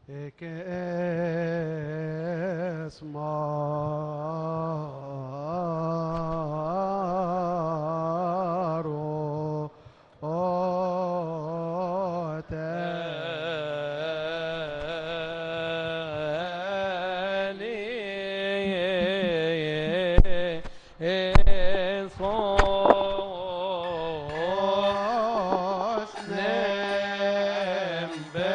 اسمارو Osnem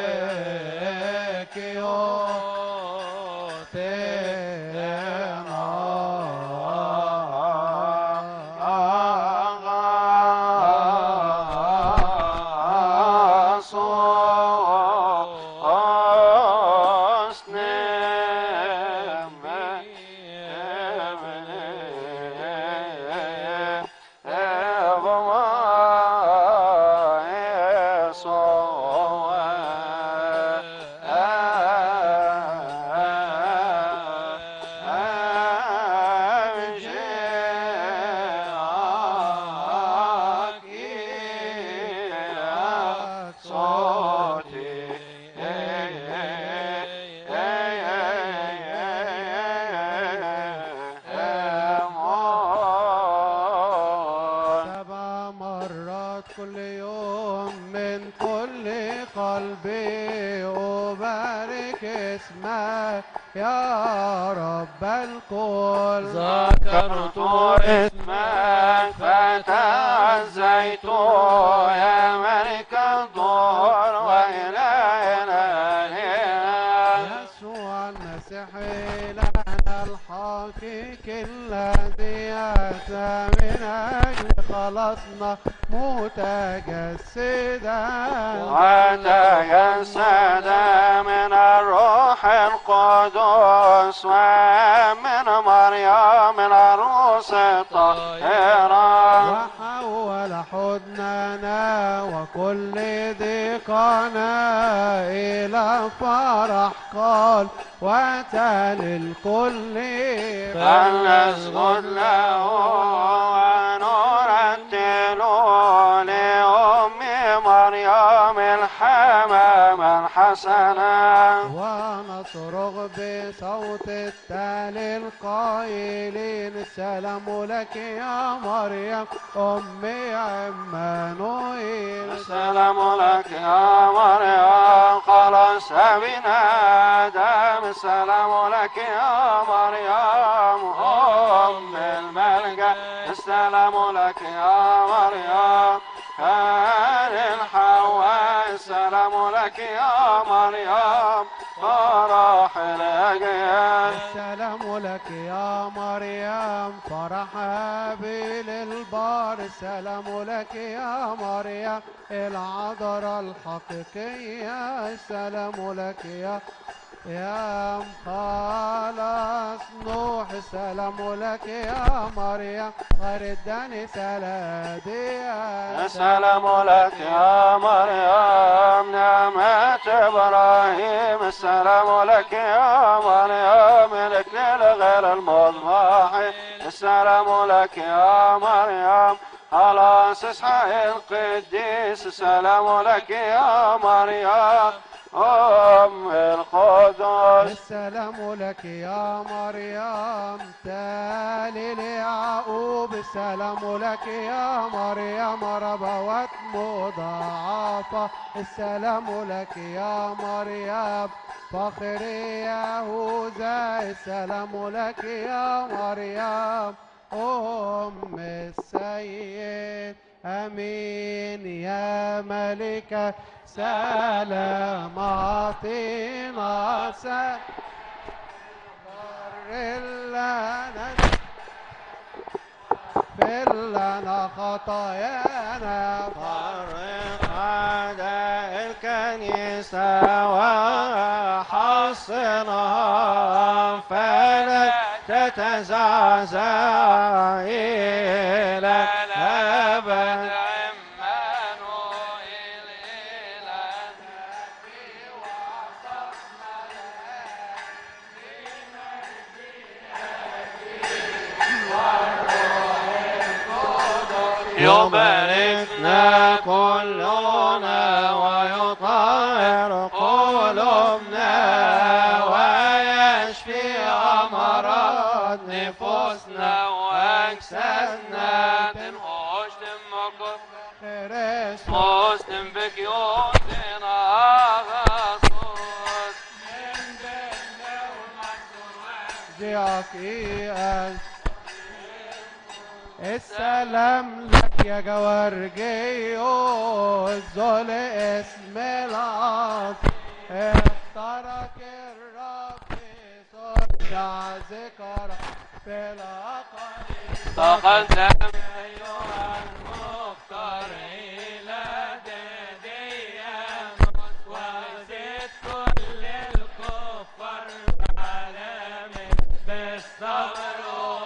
سبع مرات كل يوم من كل قلبي أبارك اسمك يا رب الكل ذكرت اسمك فتعزيت يا ملك الدور وإلهنا يسوع المسيح إلهنا الحقيقي الذي أتى من أجل خلصنا متجسدا وتجسد من الروح القدس ومن مريم العروس الطاهرة وحول حضننا وكل ضيقنا إلى فرح قال وأتى للكل فلنسجد له ونرتل لأم مريم الحمام الحسنة ونصرخ بصوت التالي القائلين السلام لك يا مريم أم عمانوئيل السلام لك يا مريم خلص بنا آدم السلام لك يا مريم أم الملجأ السلام لك يا مريم كان حواء السلام لك يا مريم فرح الأجيال السلام لك يا مريم فرح هابيل البار السلام لك يا مريم العذراء الحقيقية السلام لك يا يا خلاص نوح السلام لك يا مريم غير الدني سلادية السلام لك يا مريم نعمة إبراهيم السلام لك يا مريم الإكليل غير المضمح السلام لك يا مريم خلاص اسحاق القديس السلام لك يا مريم أم القدس السلام لك يا مريم تالي ليعقوب السلام لك يا مريم ربوات مضاعفة السلام لك يا مريم فخر يهوذا السلام لك يا مريم أم السيد أمين يا ملكة سلام أعطينا سلام لنا اغفر لنا خطايانا فرق أعداء الكنيسة وحصنها فلا تتزعزع إلى الأبد يباركنا كلنا ويطهر قلوبنا نفوسنا وأجسادنا تنقش دمك خريس مسلم بكيوتنا غصوص جياك إيقاز السلام لك يا جوارجيو الذل اسم العاص اختارك الرب صرجع ذكرى في الأقاليم تقدم أيها المختار إلى ديان وزد كل الكفار بعلامة بالصبر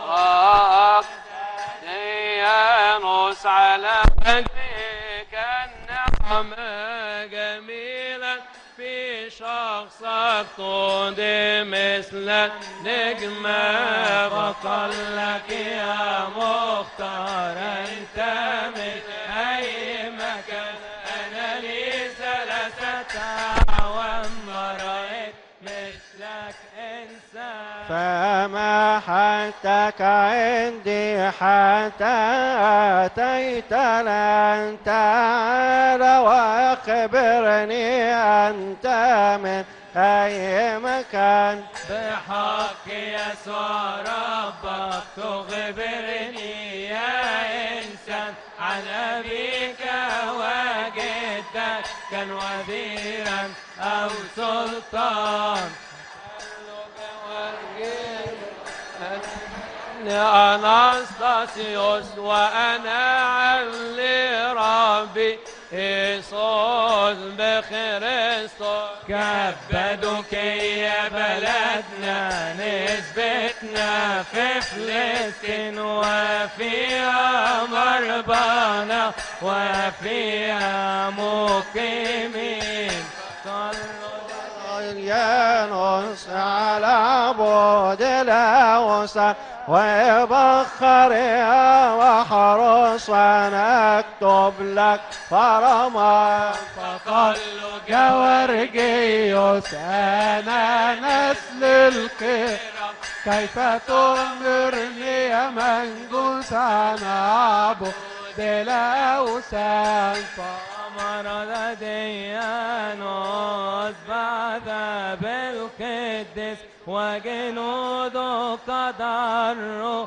ديانوس على وجهك النعمة جميلة في شخصك تودي مثل نجمة بطل لك يا مختار انت من اي مكان انا لي ثلاثة اعوام ما رأيت مثلك انسان فمحتك عندي حتى أتيت لن تعالى وأخبرني أنت من أي مكان بحق يسوع ربك تخبرني يا إنسان عن أبيك وجدك كان وزيرا أو سلطان أناستاسيوس وأنا علي ربي إيسوس بخريستوس كبدوك يا بلدنا نسبتنا في فلسطين وفيها مربانا وفيها مقيمين صلوا يانوس على بود الأوسط وبخر يا وحرص أنا أكتب لك فرما فقالوا جوارجيوس أنا نسل الخير كيف تؤمرني يا منجوس أنا أعبد الأوثان أمر ديانوس بعد بالقدس وجنوده قدروا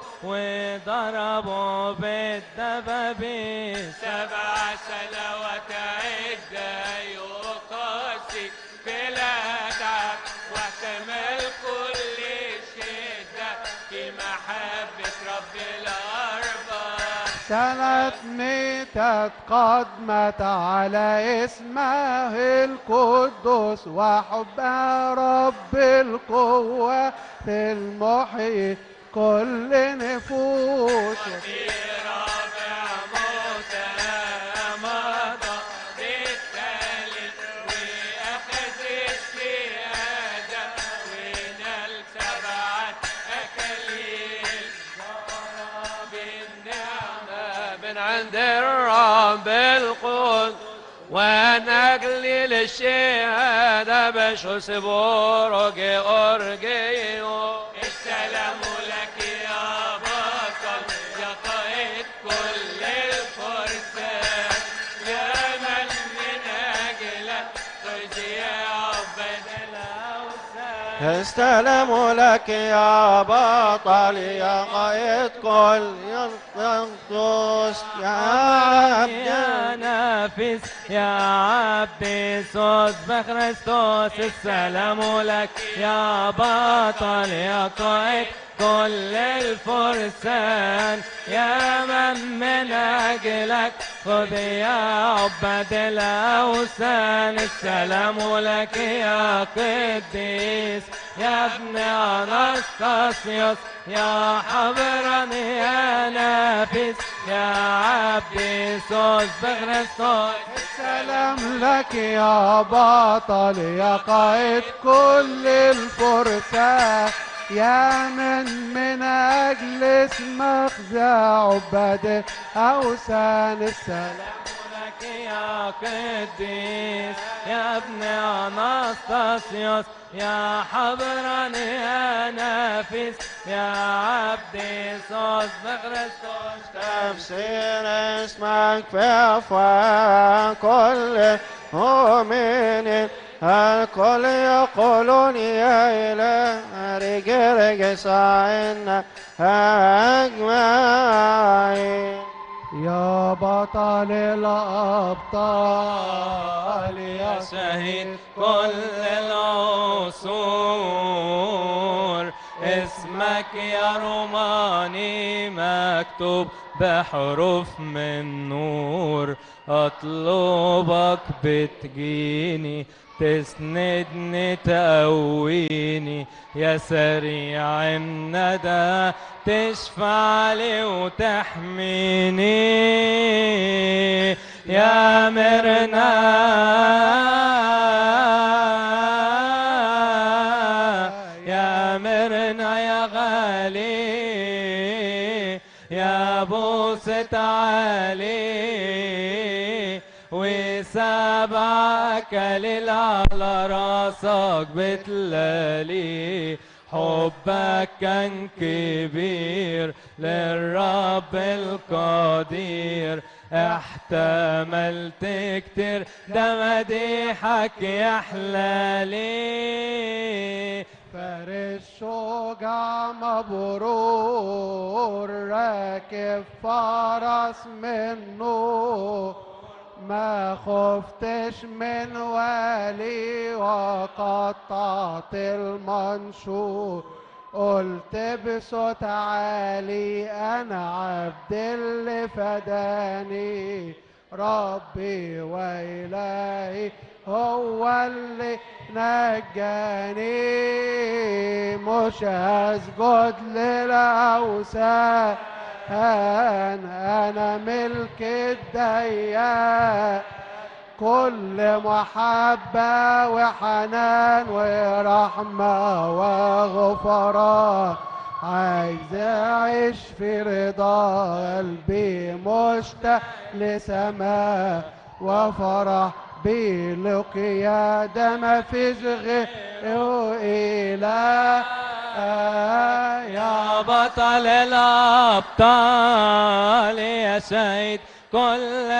وضربوا بالدبابيس سبع سنوات عدة يقاسي بلا تعب واحتمل كل شدة في محبة رب الأرباب سنة ميتة قد مات على اسمه القدوس وحب رب القوة في المحيي كل نفوس في رابع موتى مضى بالثالث وأخذ الشهادة ونال سبعة أكاليل ضرب النعمة من عند الرب القدس ونجلي للشهادة بشوس بورجي أورجيو السلام لك يا بطل يا قائد كل الفرسان يا من من أجلك خذ يا عبد الأوثان استلم لك يا بطل يا قائد كل ينقص يا عبد يا نافس يا عبد صوت بخريستوس السلام لك يا بطل يا قائد كل الفرسان يا من من أجلك خذ يا عبد الأوثان السلام لك يا قديس يا ابن أنستاسيوس يا حبرا يا نافس يا عبد صوت بخريستوس سلام لك يا بطل يا قائد كل الفرسان يا من من أجل اسمك ذا عباد أوثان السلام لك يا قديس يا ابن أناستاسيوس يا حبراني يا نافس يا عبدي صوت بخريستوس تفسير اسمك في أفواه كل مؤمن الكل يقولون يا إله رجل سعينا أجمعين يا بطل الأبطال يا شهيد كل العصور اسمك يا روماني مكتوب بحروف من نور اطلبك بتجيني تسندني تقويني يا سريع الندى تشفع لي وتحميني يا مرنا يا مرنا يا غالي يا بوسة علي وسبعك ليل على راسك بتلالي حبك كان كبير للرب القدير احتملت كتير ده مديحك يا حلالي فارس شجاع مبرور راكب فرس من نور ما خفتش من والي وقطعت المنشور قلت بصوت عالي انا عبد اللي فداني ربي وإلهي هو اللي نجاني مش هسجد للأوثان أنا ملك الديان كل محبة وحنان ورحمة وغفران عايز أعيش في رضا قلبي مشتاق لسماء وفرح بلقيا ده ما فيش غيره إله يا يا بطل الأبطال يا شهيد كل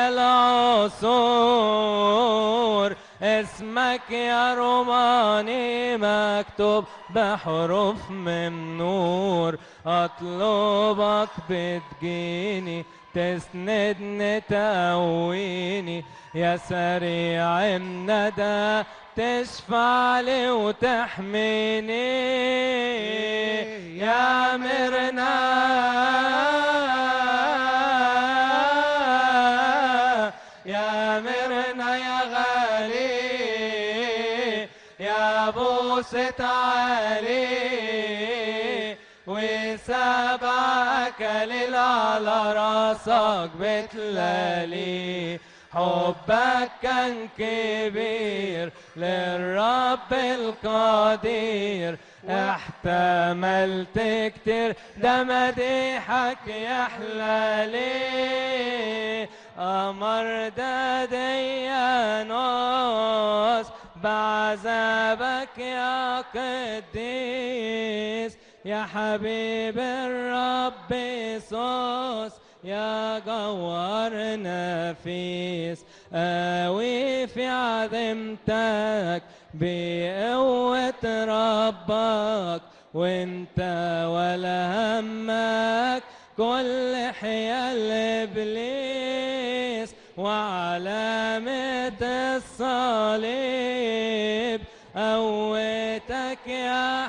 العصور اسمك يا روماني مكتوب بحروف من نور اطلبك بتجيني تسندني تقويني يا سريع الندى تشفع لي وتحميني يا مرنا يا مرنا يا غالي يا بوسة علي وسبعك ليل على راسك بتلالي حبك كان كبير للرب القدير احتملت كتير ده مديحك يا حلالي أمر ده ديانوس بعذابك يا قديس يا حبيب الرب يسوس يا جوهر نفيس قوي في عظمتك بقوة ربك وانت ولا همك كل حيال ابليس وعلامة الصليب قوتك يا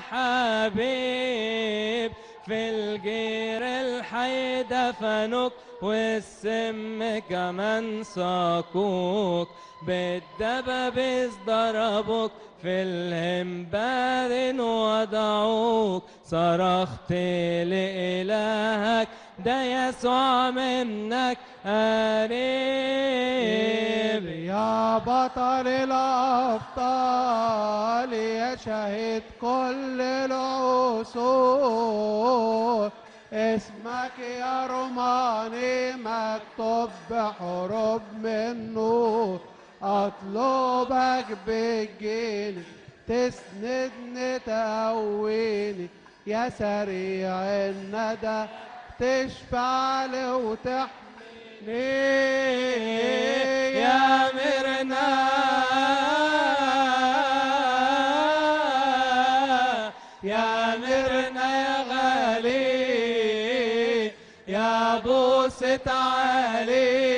حبيب في الجير الحي دفنوك والسم كمان ساقوك بالدبابيس ضربوك في الهمبار وضعوك صرخت لإلهك ده يسوع منك قريب يا بطل الأبطال يا شهيد كل العصور اسمك يا روماني مكتوب بحروف من نور اطلبك بتجيني تسندني تقويني يا سريع الندى تشفع لي وتحميني يا مرنا يا مرنا يا غالي يا بوس تعالي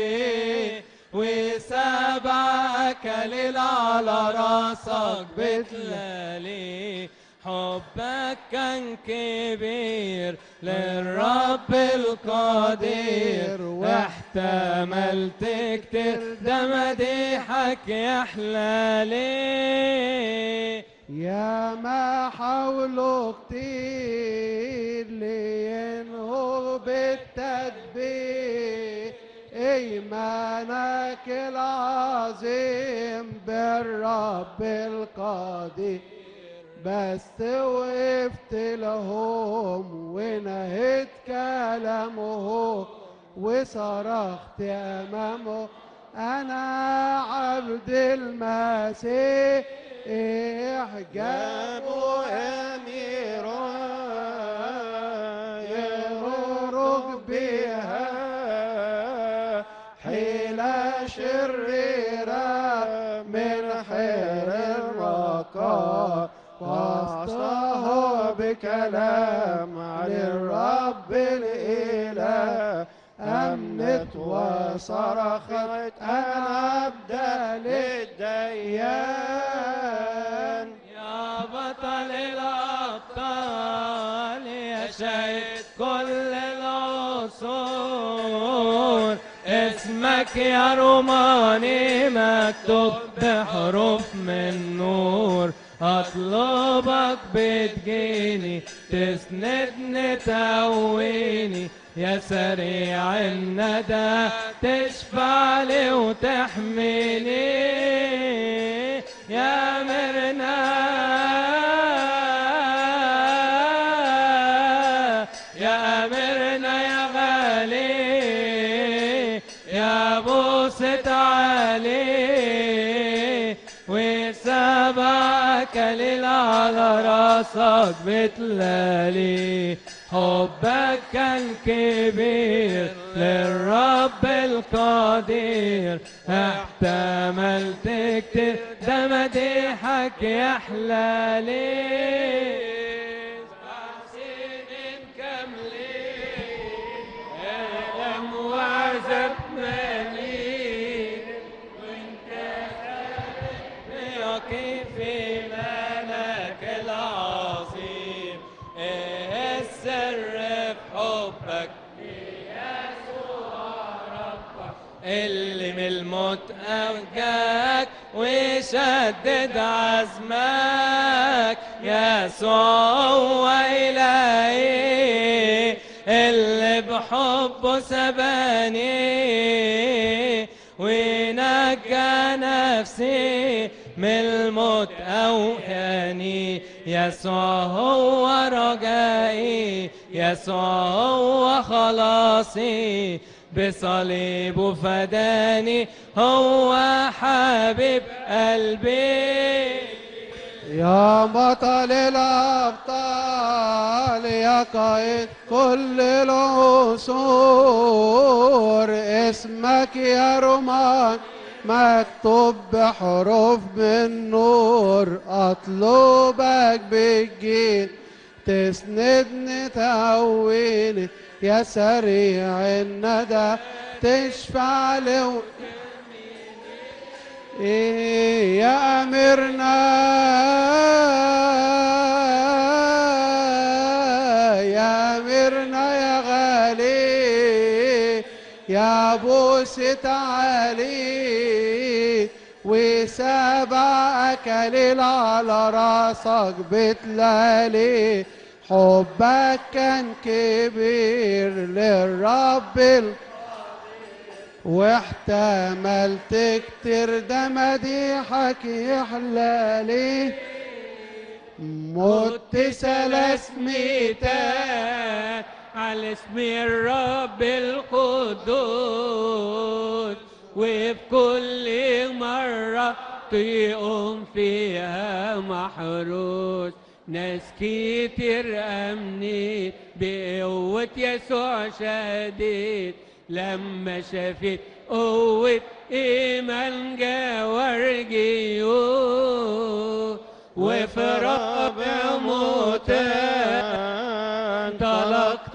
وسبعك ليل على راسك بتلالي حبك كان كبير للرب القدير واحتملت كتير ده مديحك يا حلالي يا ما حاولوا كتير لينهوا بالتدبير إيمانك العظيم بالرب القدير بس وقفت لهم ونهيت كلامه وصرخت أمامه أنا عبد المسيح إحجابه أمير يغرق بها حيلة شريرة من حير الرقاء وصاه بكلام عن الرب الإله أمنت وصرخت أنا عبد للديان يا بطل الأبطال يا شهيد كل العصور اسمك يا روماني مكتوب بحروف من نور أطلبك بتجيني تسندني تقويني يا سريع الندى تشفع لي وتحميني يا مرنا يا أمرنا يا غالي يا بوس تعالي وسبعك ليل على راسك بتلالي حبك كان كبير للرب القدير احتملت كتير ده مديحك يا حلالي سبع سنين كاملين ألم وعذاب مليء وانت يقي في ملك العظيم ايه السر في حبك اللي من الموت أوجاك وشدد عزمك يسوع هو إلهي اللي بحبه سباني ونجى نفسي من الموت أوهاني يسوع هو رجائي يسوع هو خلاصي بصليبه فداني هو حبيب قلبي يا بطل الأبطال يا قائد كل العصور اسمك يا رومان مكتوب بحروف من نور أطلبك بالجيل تسندني تقويني يا سريع الندى تشفع لي و- إيه يا أميرنا يا أميرنا يا غالي يا بوس تعالي وسبع أكليل على راسك بتلالي حبك كان كبير للرب ال- واحتملت كتير ده مديحك يحلالي مت ثلاث ميتات على اسم الرب القدوس وفي كل مرة تقوم فيها محروس ناس كتير أمنت بقوة يسوع شديد لما شافت قوة إيمان جوارجيو وفي رابع موتان طلقت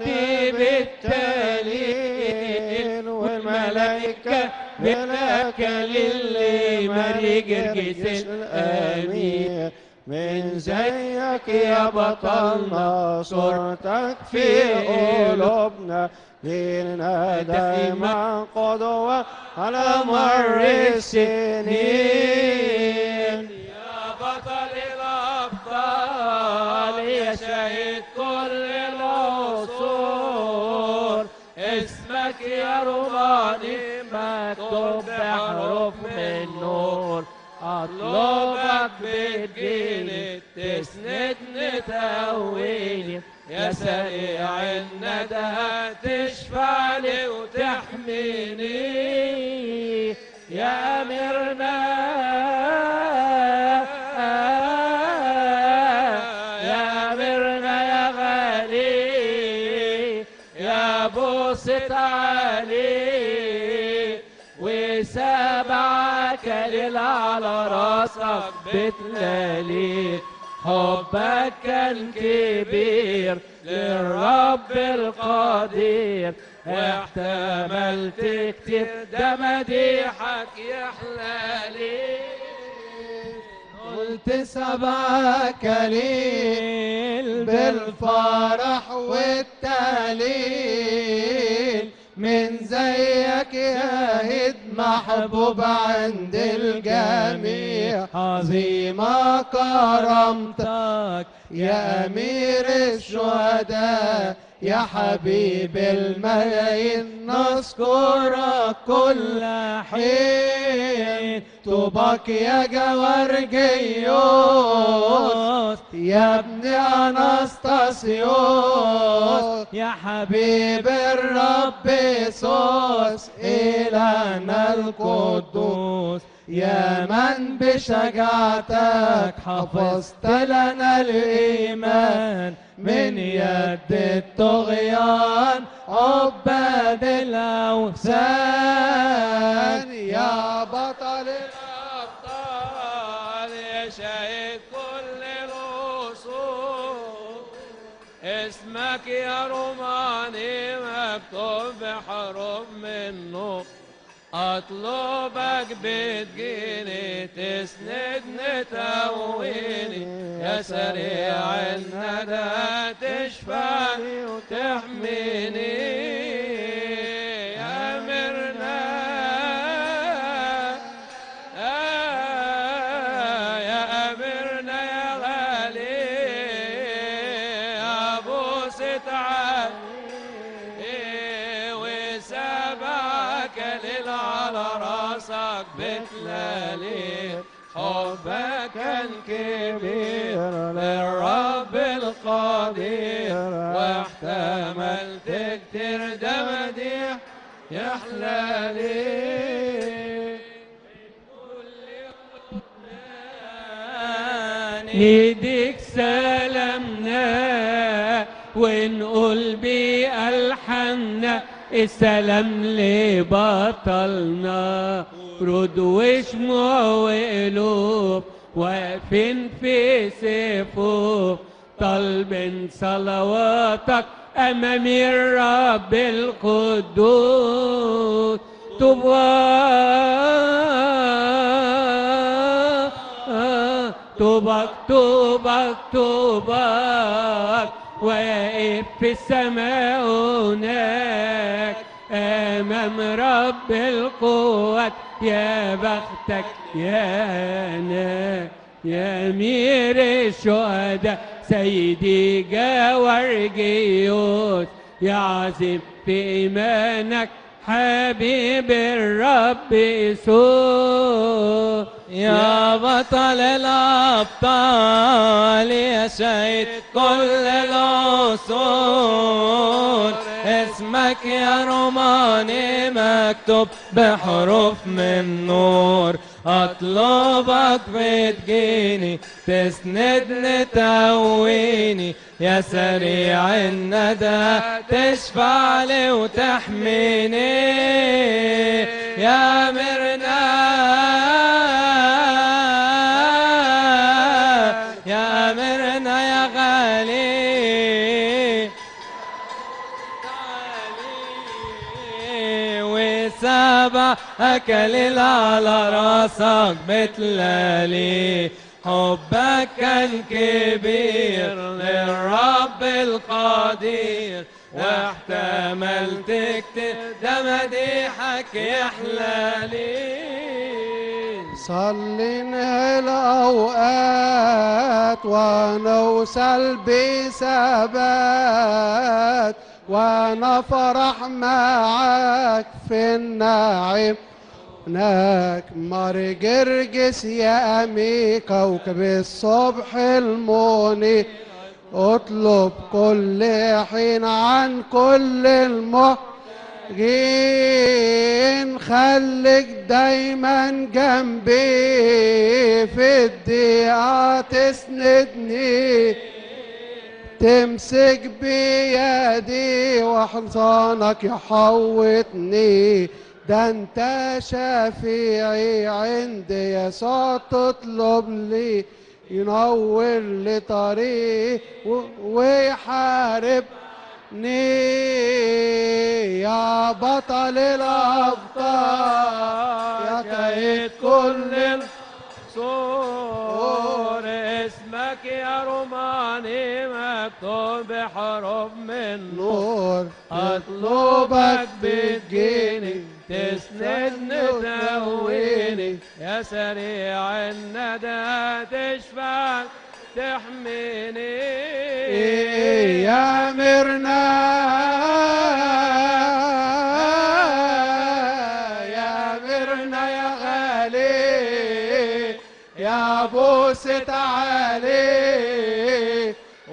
بالتالي والملائكة بالأكل اللي مري جرجس الأمير من زيك يا بطلنا صورتك في قلوبنا لينا دايما قدوة على مر السنين يا بطل الأبطال يا شهيد كل العصور اسمك يا روماني مكتوب بحروف من نور أطلبك بتجيني تسندني تقويني يا سريع الندى تشفع لي وتحميني يا أميرنا يا أميرنا يا غالي يا بوسة علي وسبع كليل على راسك بتلاليك حبك كان كبير للرب القدير واحتملت كتير ده مديحك يحلالي قلت سبع كليل بالفرح والتهليل من زيك يا هد محبوب عند الجميع عظيمة كرمتك يا أمير الشهداء يا حبيب الملايين نذكرك كل حين طوبك يا جوارجيوس يا ابن أنستاسيوس يا حبيب الرب يسوس إلهنا القدوس يا من بشجاعتك حفظت لنا الإيمان من يد الطغيان عباد الأوثان يا بطل الأبطال يا شهيد كل الأصول اسمك يا روماني مكتوب بحروف من نور اطلبك بتجيني تسندني تقويني يا سريع الندى تشفعني وتحميني يا مرنا آه يا أميرنا يا غالي يا أبو ستعان وسبعك ليل على راسك بتلالي حبك كان كبير للرب القدير واحتملت كتير ده مديح يحلى لي نديك سلامنا ونقول بألحاننا السلام لبطلنا رد وشموع وقلوب واقفين في صفوف طالبين صلواتك أمام الرب القدوس طوبى طوبك طوبك طوبك واقف في السماء هناك أمام رب القوات يا بختك يا أنا يا أمير الشهداء سيدي جوارجيوس يا عظيم في إيمانك حبيب الرب يسوع يا بطل الأبطال يا سيد كل العصور اسمك يا روماني مكتوب بحروف من نور اطلبك بتجيني تسندني تقويني يا سريع الندى تشفع لي وتحميني يا مرنا يا مرنا يا غالي وسبع أكلل على راسك بتلالي حبك كان كبير للرب القدير واحتملت كتير ده مديحك يحلالي صلينا الأوقات ونوصل بثبات وانا فرح معاك في النعيم هناك مر جرجس يا أمي كوكب الصبح المنير اطلب كل حين عن كل المحجين خليك دايما جنبي في الضيقة تسندني تمسك بيدي وحصانك يحوطني ده انت شفيعي عندي يسوع تطلب لي ينور لي طريق و- ويحاربني يا بطل الأبطال يا كيد كل صور اسمك يا روماني مكتوب بحروف من نور النور اطلبك بتجيني تسندني تقويني يا سريع الندى تشفع تحميني يا مرنا يا مرنا يا غالي يا بوسة علي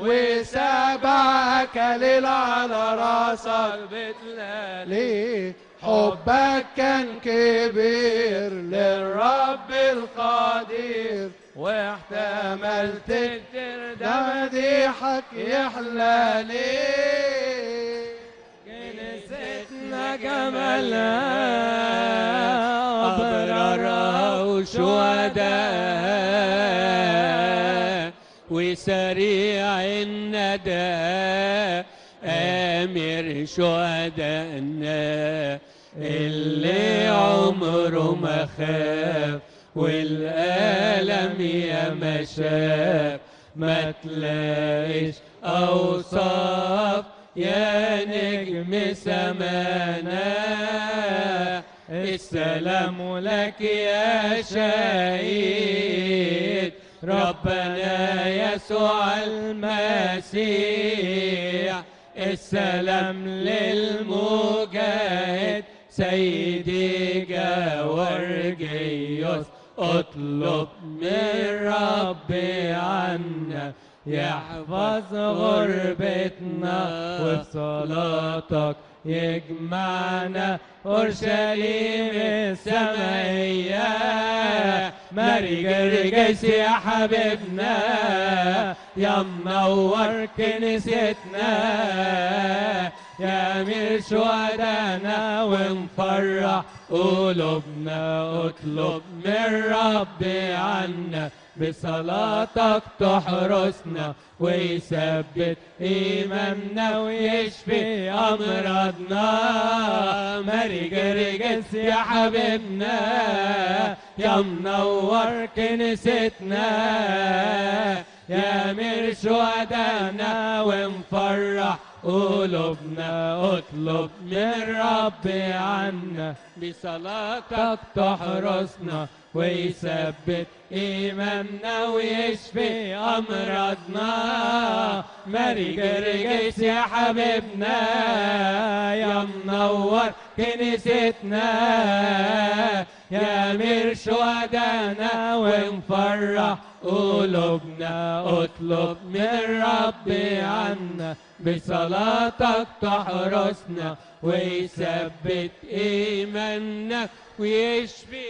وسبعك ليل على راسك بتلالي ليه حبك كان كبير للرب القدير واحتملت كتير ده مديحك يحلى ليه كنيستنا جمالها أبرارها وشهداء وسريع الندى آمر شهدائنا اللي عمره ما خاف والألم يا ما شاف ما تلاقيش أوصاف يا نجم سمانا السلام لك يا شهيد ربنا يسوع المسيح السلام للمجاهد سيدي جاورجيوس اطلب من ربي عنا يحفظ غربتنا وفي صلاتك يجمعنا أورشليم السمائية ماري جرجس يا حبيبنا يا منور كنيستنا يا أمير شهدانا ونفرح قلوبنا اطلب من ربي عنا بصلاتك تحرسنا ويثبت إيماننا ويشفي أمراضنا ماري جرجس يا حبيبنا يا منور كنيستنا يا أمير شهدانا ونفرح قلوبنا اطلب من ربي عنا بصلاتك تحرسنا ويثبت إيماننا ويشفي أمراضنا ماري جرجس يا حبيبنا يا منور كنيستنا يا أمير شهدانا ونفرح قلوبنا اطلب من ربي عنا بصلاتك تحرسنا ويثبت ايماننا ويشفي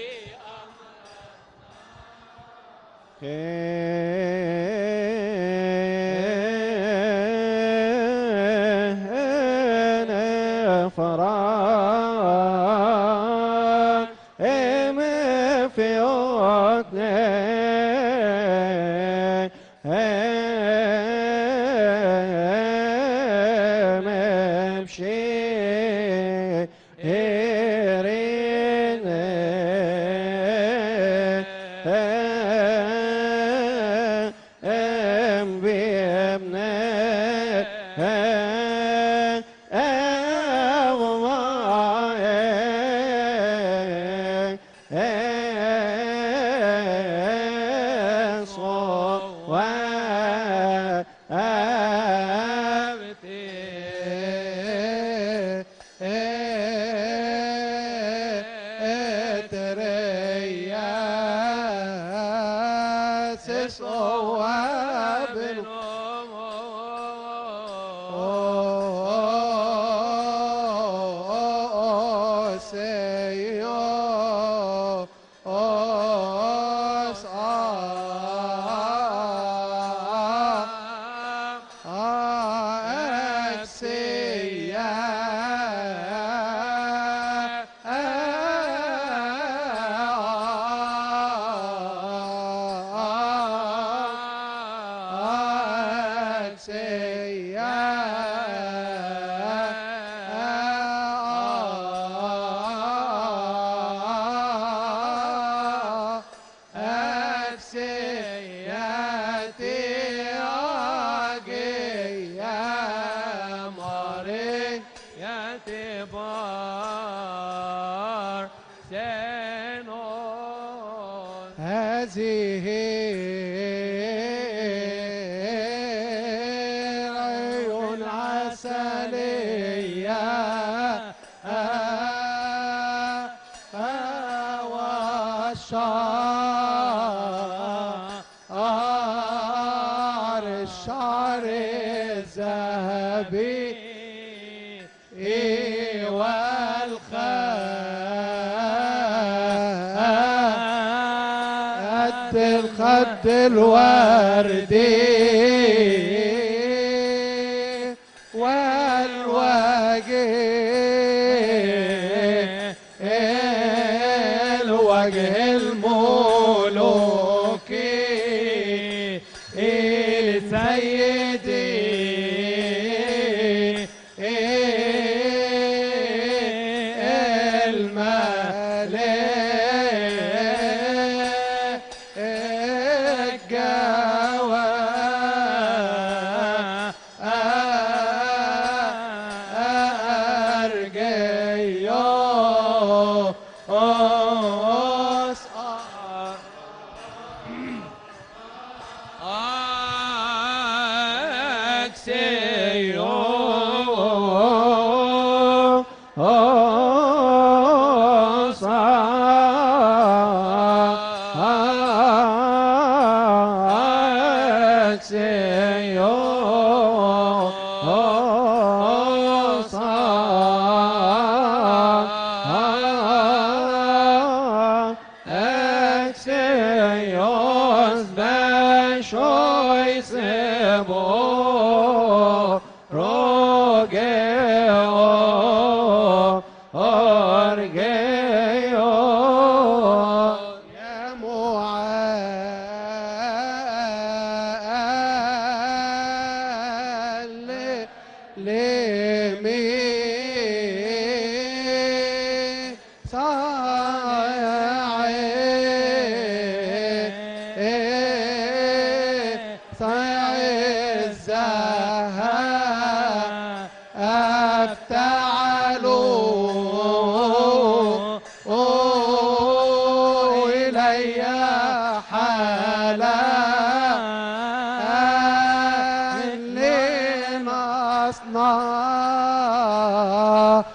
هنا فرح ام في ام امشي ام بابنك صواب Oh, say oh, oh, ah, ah, say yeah, ah, say yeah. أكسياتي أجي يا مريض يا تبار سنون هذه عيون عسلية والشعر الشعر الذهبي والخد الخد الوردي والوجه الوجه الملوكي سيدي الملك الجواب أرجيو أسأل Axios Bashois Ebo Rogeo Orgeo يا معلم لمي صاعي صاعي الزهر افتعلوا إلي حالا لنصنع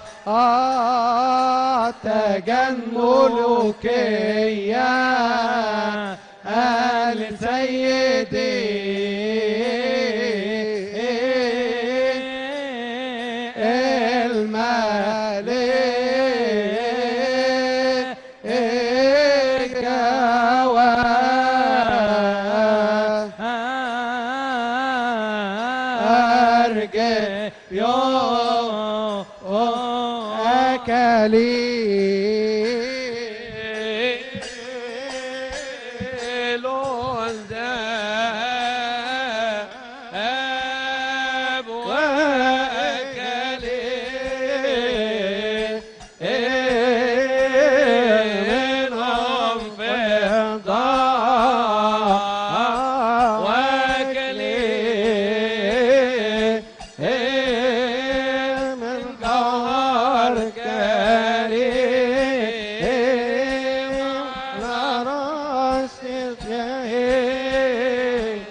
تجن ملوكيا آل سيد سيدي الملك أرجع يوم أكلي منهم من جوهر كريم لراس الجحيم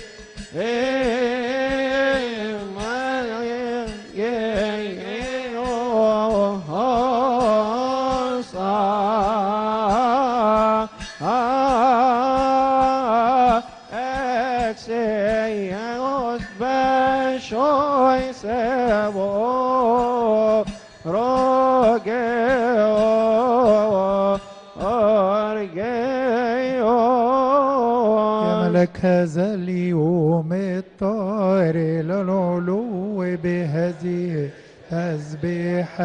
يا ملك هذا اليوم الطائر إلى العلو بهذه تسبيحة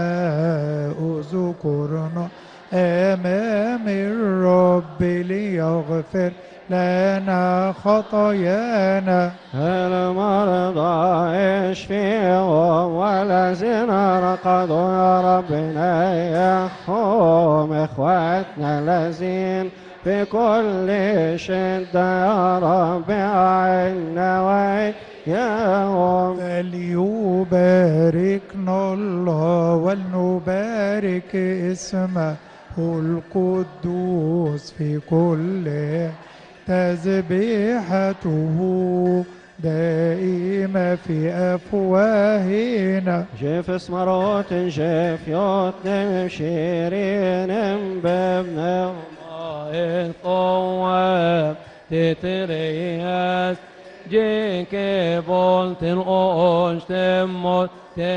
أذكرنا أمام الرب ليغفر لنا خطايانا المرضى اشفيهم والذين رقدوا يا ربنا يحهم اخواتنا الذين في كل شدة يا رب عنا وإياهم فليباركنا الله ولنبارك اسمه القدوس في كل تسبيحته دائمة في أفواهنا جيف اسمروت جيف يوتنم شيرين بابن القوة تترياس جيك بولتن أوش تموت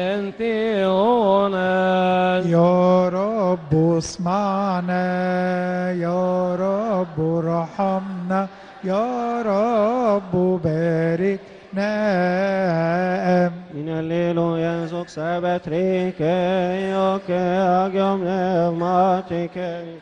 تنتيونس يا رب اسمعنا يا رب ارحمنا يا رب باركنا آمين من الليل ينزق سبت ريك يوك أجم نغماتك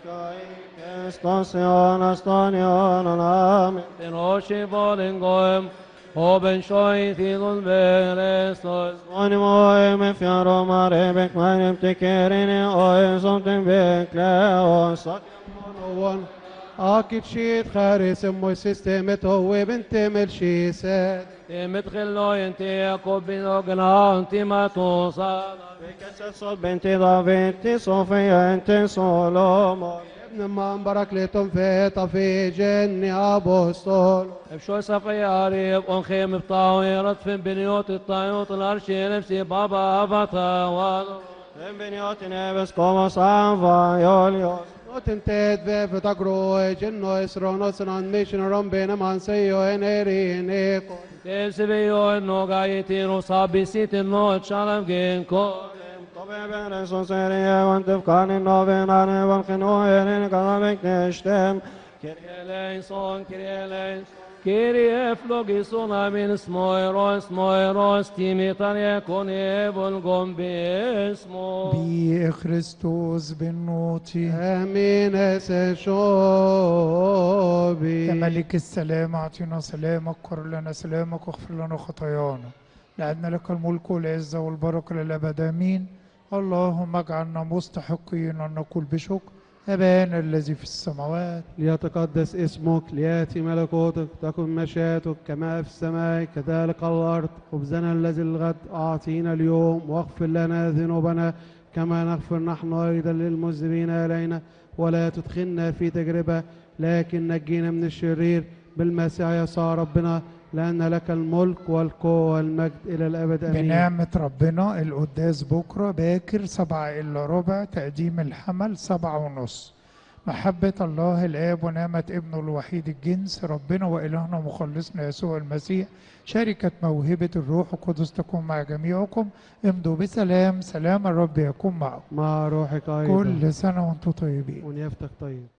استاسيون استانيون آمين Den årsibalen goem, Oben sjoi tidun berestos, Oni moi me fjaro mare bek marim te kerine oi som ten bek le o sak one أكيد شيت خارس أمي سيستمت هو بنت ملشيسات تمدخل لو ينتي يعقوب بن اوغنا انتي ما توصل بكسر صوت بنت دافيد تي صوفيا انت سولومون ابن ما مبارك لتم في طفي جني أبوستول بشو صفي عريب انخيم بطاوي رطف بنيوت الطايوت الارشي نفسي بابا ابطا واضو بنيوت نبس كومو سانفا يوليوس وتنتد في فتقرو جنو إسرونو سنان ميشن رمبين من سيو إنيري نيكو تمسي بيو انو قايتين وصابي سيت انو تشالم جينكو طبيعي بين السوسيرية وانت في كان النوفين عن والخنوين كذلك نشتم كريليسون كريليس كيري افلوغيسون امين سمويروس مويروس تيميتان يكون يبلغم باسمه بي خريستوس بالنوتي آمين سشوبي يا ملك السلام اعطينا سلامك قر لنا سلامك واغفر لنا خطايانا لأن لك الملك والعزة والبركة للأبد آمين اللهم اجعلنا مستحقين أن نقول بشكر أبانا الذي في السماوات ليتقدس اسمك لياتي ملكوتك تكن مشيئتك كما في السماء كذلك على الارض خبزنا الذي الغد اعطينا اليوم واغفر لنا ذنوبنا كما نغفر نحن ايضا للمذنبين الينا ولا تدخلنا في تجربه لكن نجينا من الشرير بالمسيح يسوع ربنا لان لك الملك والقوه والمجد الى الابد امين بنعمة ربنا القداس بكرة باكر سبعة إلا ربع تقديم الحمل سبعة ونص محبة الله الآب ونعمة ابنه الوحيد الجنس ربنا وإلهنا مخلصنا يسوع المسيح شركة موهبة الروح القدس تكون مع جميعكم امضوا بسلام سلام الرب يكون معكم مع روحك أيضا كل سنة وانتم طيبين ونيافتك طيب